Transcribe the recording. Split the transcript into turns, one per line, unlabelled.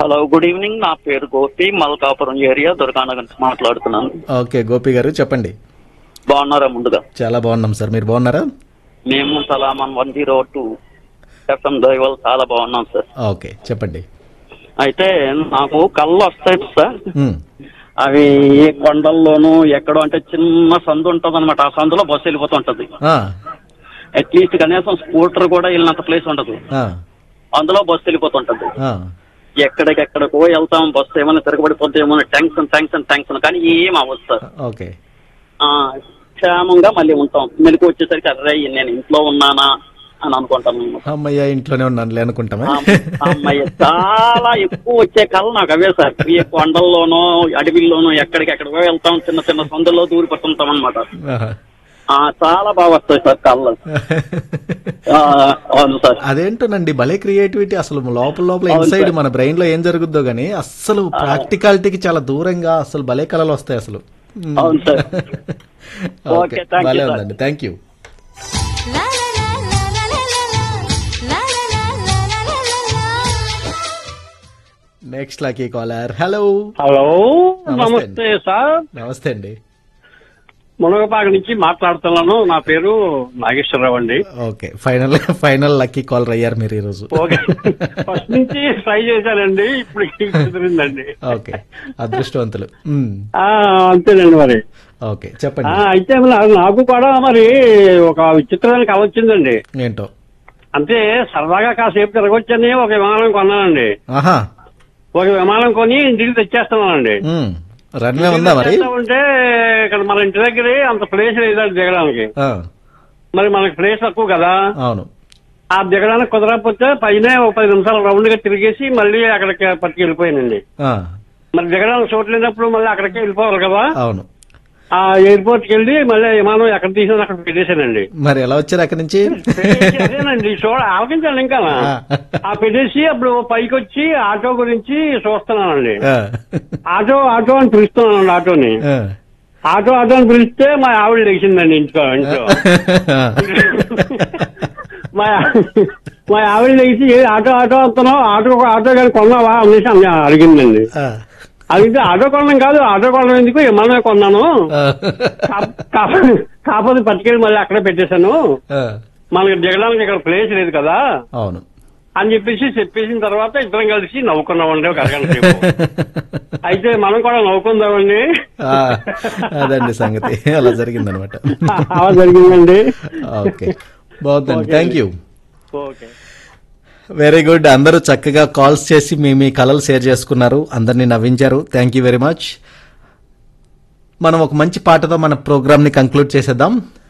Hello good evening నా పేరు Gopi Malkapuram area Durganagar నుంచి మాట్లాడుతున్నాను
ఓకే గోపి గారు చెప్పండి
బాగున్నారా ముందుగా
చాలా బాగున్నాం సార్ మీరు బాగున్నారా
మేము సలామన్ వన్ జీరో టూ ఎఫ్ఎం దైవాలు చాలా బాగున్నాం సార్
ఓకే చెప్పండి
అయితే నాకు కళ్ళు వస్తాయి సార్
ఉమ్,
అవి ఏ కొండల్లోనూ ఎక్కడో అంటే చిన్న సందు ఉంటది అనమాట ఆ సందులో బస్సు వెళ్ళిపోతుంటది
ఆ,
అట్లీస్ట్ కనీసం స్కూటర్ కూడా వెళ్ళినంత ప్లేస్ ఉండదు
ఆ,
అందులో బస్సు వెళ్ళిపోతుంటది
ఆ,
ఎక్కడికెక్కడికో వెళ్తాం బస్సు ఏమైనా తిరగబడిపోతే టెన్షన్ టెన్షన్ టెన్షన్ కానీ ఏం అవ్వదు సార్
ఓకే
ఆ, క్షేమంగా మళ్ళీ ఉంటాం మెలకు వచ్చేసరికి అర్రే నేను ఇంట్లో ఉన్నానా అని అనుకుంటాం మేము.
అమ్మయ్య ఇంట్లోనే ఉన్నానులే అనుకుంటామా
ఆ, అమ్మయ్య చాలా ఎక్కువ వచ్చే కళ నాకు అవే సార్ ఈ కొండల్లోనో అడవిల్లోనో ఎక్కడికెక్కడికో వెళ్తాం చిన్న చిన్న సందుల్లో దూరి పట్టుంటాం అనమాట
ఆహా.
చాలా బాగా వస్తాయి సార్ కళ్ళు ఆ, అవును సార్
అదేంటోనండి భలే క్రియేటివిటీ అసలు లోపల లోపల
అవును
ఇన్సైడ్
సార్.
మన బ్రెయిన్ లో ఏం జరుగుద్దో గానీ అస్సలు ప్రాక్టికాలిటీకి చాలా దూరంగా అసలు భలే కళలు వస్తాయి అసలు ఉమ్.
అవును sir
okay
okay, thank you,
భలే
sir.
ఉందండి thank you
La la la la la la la la. La la la la la la la la.
Next lucky caller hello
hello
నమస్తే
నమస్తే సార్
నమస్తే అండి
మునగపాక నుంచి మాట్లాడుతున్నాను నా పేరు నాగేశ్వరరావు అండి
okay final final lucky caller అయ్యారు మీరు ఈరోజు
ఓకే ఫస్ట్ నుంచి ట్రై చేశానండి ఇప్పుడు కుదిరిందండి
ఓకే అదృష్టవంతులు ఉమ్.
ఆ, అంతేనండి మరి
ఓకే
ఆ,
చెప్పండి
అయితే మరి నాకు కూడా మరి ఒక విచిత్రమైన కళ వచ్చిందండి
ఏంటో
అంటే సరదాగా కాసేపు తిరగొచ్చని ఒక విమానం కొన్నానండి
ఆహా
ఒక విమానం కొని ఇంటికి తెచ్చేస్తున్నానండి
ఉమ్. రన్వే ఉందా మరి
ఉంటే ఇక్కడ మన ఇంటి దగ్గరే అంత ప్లేస్ లేదండి దిగడానికి
ఆ,
మరి మనకి ప్లేస్ తక్కువ కదా
అవును
ఆ దిగడానికి కుదరకపోతే పైన ఒక పది నిమిషాలు రౌండ్ గా తిరిగేసి మళ్ళీ అక్కడికి పట్టుకు వెళ్ళిపోయానండి
ఆ,
మరి దిగడానికి చోటు లేనప్పుడు మళ్ళీ అక్కడికి వెళ్ళిపోవాలి కదా
అవును
ఆ ఎయిర్పోర్ట్ కి వెళ్ళి మళ్ళీ విమానం ఎక్కడ తీసినా అక్కడ పెట్టేశానండి
మరి ఎలా వచ్చారు అక్కడి నుంచి
పెట్టేసి అదేనండి చూడ ఆలోచించాలి ఇంకా
ఆ.
ఆ పెట్టేసి అప్పుడు పైకి వచ్చి ఆటో గురించి చూస్తున్నానండి
ఆ,
ఆటో ఆటో అని పిలుస్తున్నానండి ఆటోని
ఆ.
ఆటో ఆటో అని పిలిస్తే మా ఆవిడ లేచిందండి ఇంట్లో ఇంట్లో మా మా ఆవిడ లేచి "ఏ ఆటో ఆటో వస్తున్నావు ఆటో ఆటో కానీ కొన్నావా అనేసి ఆమె అడిగిందండి
ఆ,
అడిగితే ఆటో కొనడం కాదు ఆటో కొనడం ఎందుకు విమానమే కొన్నాను
ఆ,
కా- కా- కాకపోతే పట్టుకెళ్ళి మళ్ళీ అక్కడే పెట్టేశాను
ఆ.
మనకి దిగడానికి ఇక్కడ ప్లేస్ లేదు కదా
అవును
అని చెప్పేసి చెప్పేసిన తర్వాత ఇద్దరం కలిసి నవ్వుకున్నామండి ఒక అరగంట సేపు అయితే మనం కూడా నవ్వుకుందామండి
ఆ, అదండి సంగతి అలా జరిగిందనమాట
అలా జరిగిందండి
ఓకే బాగుందండి thank you
okay
very good అందరూ చక్కగా కాల్స్ చేసి మీ మీ కళలు షేర్ చేసుకున్నారు అందరినీ నవ్వించారు థ్యాంక్ యూ వెరీ మచ్ మనం ఒక మంచి పాటతో మన ప్రోగ్రామ్ ని కంక్లూడ్ చేసేద్దాం